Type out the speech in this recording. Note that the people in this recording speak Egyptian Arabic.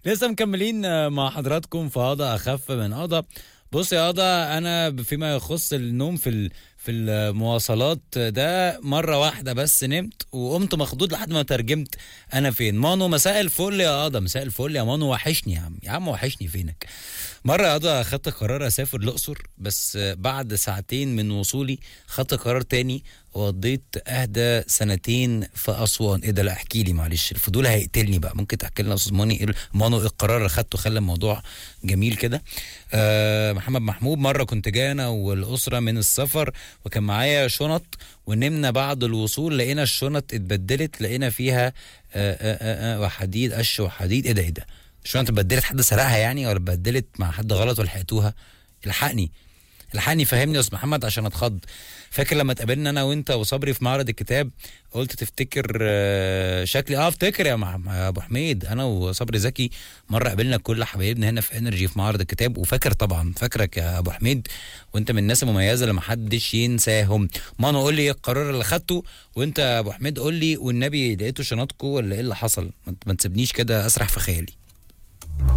لسه مكملين مع حضراتكم في قضاء اخف من قضاء بص يا قضاء انا فيما يخص النوم في ال... في المواصلات ده مرة واحدة بس نمت وقمت مخضوض لحد ما ترجمت أنا فين مانو مساء الفل يا قضا مساء الفل يا مانو وحشني يا عم يا عم وحشني فينك مرة يا قضا خدت قرار أسافر الأقصر بس بعد ساعتين من وصولي خدت قرار تاني وقضيت أهدى سنتين في أسوان إيه ده لا احكي لي معلش الفضول هيقتلني بقى ممكن تحكي لنا أستاذ ماني إيه مانو إيه القرار اللي خدته خلى الموضوع جميل كده آه محمد محمود مرة كنت جاي أنا والأسرة من السفر وكان معايا شنط ونمنا بعد الوصول لقينا الشنط اتبدلت لقينا فيها آآ آآ آآ وحديد قش وحديد ايه ده ايه ده الشنط اتبدلت حد سرقها يعني ولا اتبدلت مع حد غلط ولحقتوها الحقني الحقني فهمني يا استاذ محمد عشان اتخض فاكر لما اتقابلنا انا وانت وصبري في معرض الكتاب قلت تفتكر شكلي اه افتكر يا, مع... يا ابو حميد انا وصبري زكي مره قابلنا كل حبايبنا هنا في انرجي في معرض الكتاب وفاكر طبعا فاكرك يا ابو حميد وانت من الناس المميزه اللي محدش ينساهم مانا قول لي ايه القرار اللي خدته وانت يا ابو حميد قول لي والنبي لقيتوا شنطكم ولا ايه اللي حصل ما تسيبنيش كده اسرح في خيالي